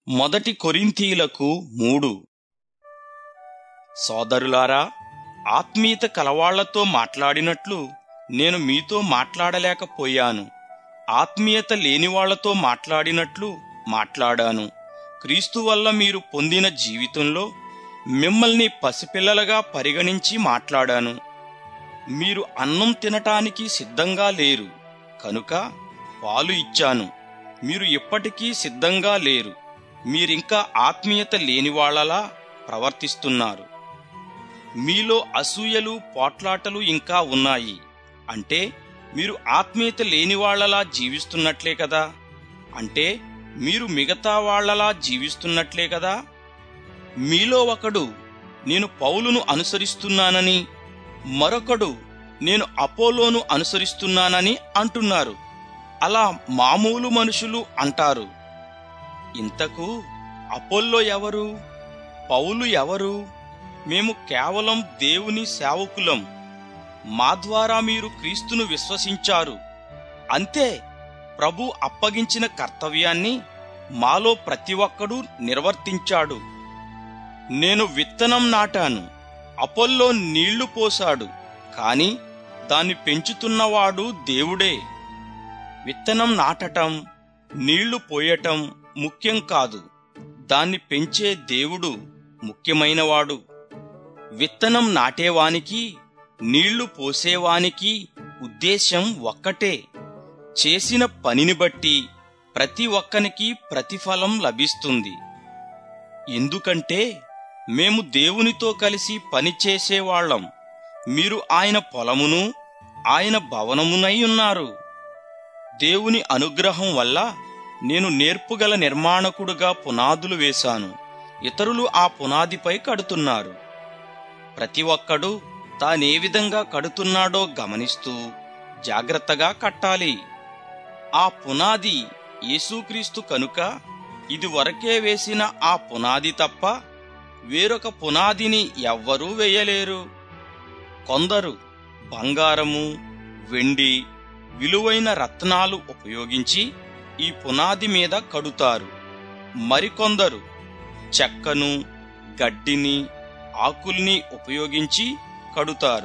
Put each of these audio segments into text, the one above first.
మొదటి కొరింథీలకు మూడు సోదరులారా ఆత్మీయత కలవాళ్లతో మాట్లాడినట్లు నేను మీతో మాట్లాడలేకపోయాను ఆత్మీయత లేని వాళ్లతో మాట్లాడినట్లు మాట్లాడాను క్రీస్తు వల్ల మీరు పొందిన జీవితంలో మిమ్మల్ని పసిపిల్లలుగా పరిగణించి మాట్లాడాను మీరు అన్నం తినటానికి సిద్ధంగా లేరు కనుక పాలు ఇచ్చాను మీరు ఎప్పటికీ సిద్ధంగా లేరు మీరింకా ఆత్మీయత లేని వాళ్ళలా ప్రవర్తిస్తున్నారు మీలో అసూయలు పోట్లాటలు ఇంకా ఉన్నాయి అంటే మీరు ఆత్మీయత లేని వాళ్ళలా జీవిస్తున్నట్లే కదా అంటే మీరు మిగతా వాళ్ళలా జీవిస్తున్నట్లే కదా మీలో ఒకడు నేను పౌలును అనుసరిస్తున్నానని మరొకడు నేను అపోలోను అనుసరిస్తున్నానని అంటున్నారు అలా మామూలు మనుషులు అంటారు ఇంతకు అపోల్లో ఎవరు పౌలు ఎవరు మేము కేవలం దేవుని సేవకులం మా ద్వారా మీరు క్రీస్తును విశ్వసించారు అంతే ప్రభు అప్పగించిన కర్తవ్యాన్ని మాలో ప్రతి ఒక్కడూ నిర్వర్తించాడు నేను విత్తనం నాటాను అపోల్లో నీళ్లు పోశాడు కాని దాన్ని పెంచుతున్నవాడు దేవుడే విత్తనం నాటటం నీళ్లు పోయటం ముఖ్యం కాదు దాన్ని పెంచే దేవుడు ముఖ్యమైనవాడు విత్తనం నాటేవానికి నీళ్లు పోసేవానికి ఉద్దేశం ఒక్కటే చేసిన పనిని బట్టి ప్రతి ఒక్కనికి ప్రతిఫలం లభిస్తుంది ఎందుకంటే మేము దేవునితో కలిసి పని చేసేవాళ్లం మీరు ఆయన పొలమును ఆయన భవనమునై ఉన్నారు దేవుని అనుగ్రహం వల్ల నేను నేర్పుగల నిర్మాణకుడుగా పునాదులు వేశాను ఇతరులు ఆ పునాదిపై కడుతున్నారు ప్రతి ఒక్కడు తానే విధంగా కడుతున్నాడో గమనిస్తూ జాగ్రత్తగా కట్టాలి ఆ పునాది యేసుక్రీస్తు కనుక ఇది వరకే వేసిన ఆ పునాది తప్ప వేరొక పునాదిని ఎవ్వరూ వేయలేరు కొందరు బంగారము వెండి విలువైన రత్నాలు ఉపయోగించి ఈ పునాది మీద కడుతారు మరికొందరు చెక్కను గడ్డిని ఆకుల్ని ఉపయోగించి కడుతారు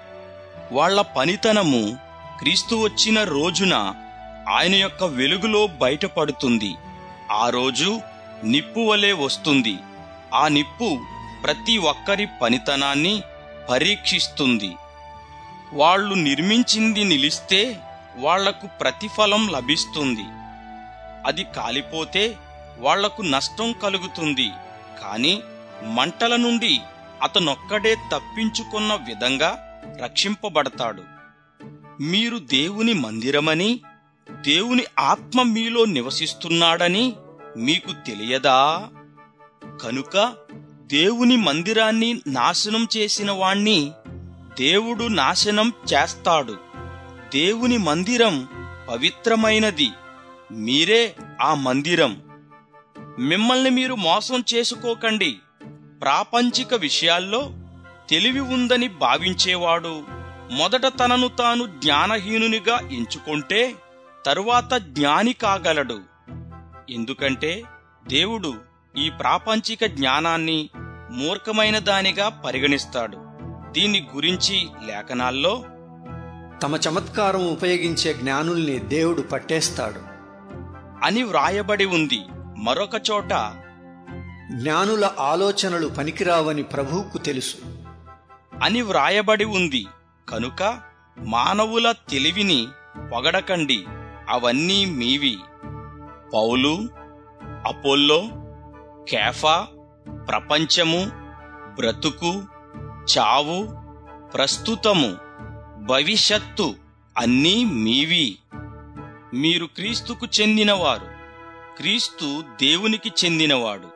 వాళ్ల పనితనము క్రీస్తు వచ్చిన రోజున ఆయన యొక్క వెలుగులో బయటపడుతుంది ఆ రోజు నిప్పు వలె వస్తుంది ఆ నిప్పు ప్రతి ఒక్కరి పనితనాన్ని పరీక్షిస్తుంది వాళ్ళు నిర్మించింది నిలిస్తే వాళ్లకు ప్రతిఫలం లభిస్తుంది అది కాలిపోతే వాళ్లకు నష్టం కలుగుతుంది కాని మంటల నుండి అతనొక్కడే తప్పించుకున్న విధంగా రక్షింపబడతాడు మీరు దేవుని మందిరమని దేవుని ఆత్మ మీలో నివసిస్తున్నాడని మీకు తెలియదా కనుక దేవుని మందిరాన్ని నాశనం చేసిన వాణ్ణి దేవుడు నాశనం చేస్తాడు దేవుని మందిరం పవిత్రమైనది మీరే ఆ మందిరం మిమ్మల్ని మీరు మోసం చేసుకోకండి ప్రాపంచిక విషయాల్లో తెలివి ఉందని భావించేవాడు మొదట తనను తాను జ్ఞానహీనునిగా ఎంచుకుంటే తరువాత జ్ఞాని కాగలడు ఎందుకంటే దేవుడు ఈ ప్రాపంచిక జ్ఞానాన్ని మూర్ఖమైన దానిగా పరిగణిస్తాడు దీని గురించి లేఖనాల్లో తమ చమత్కారం ఉపయోగించే జ్ఞానుల్ని దేవుడు పట్టేస్తాడు అని వ్రాయబడి ఉంది మరొక చోట జ్ఞానుల ఆలోచనలు పనికిరావని ప్రభువుకు తెలుసు అని వ్రాయబడి ఉంది కనుక మానవుల తెలివిని పొగడకండి అవన్నీ మీవి పౌలు అపోల్లో కేఫా ప్రపంచము బ్రతుకు చావు ప్రస్తుతము భవిష్యత్తు అన్నీ మీవి మీరు క్రీస్తుకు చెందినవారు క్రీస్తు దేవునికి చెందినవాడు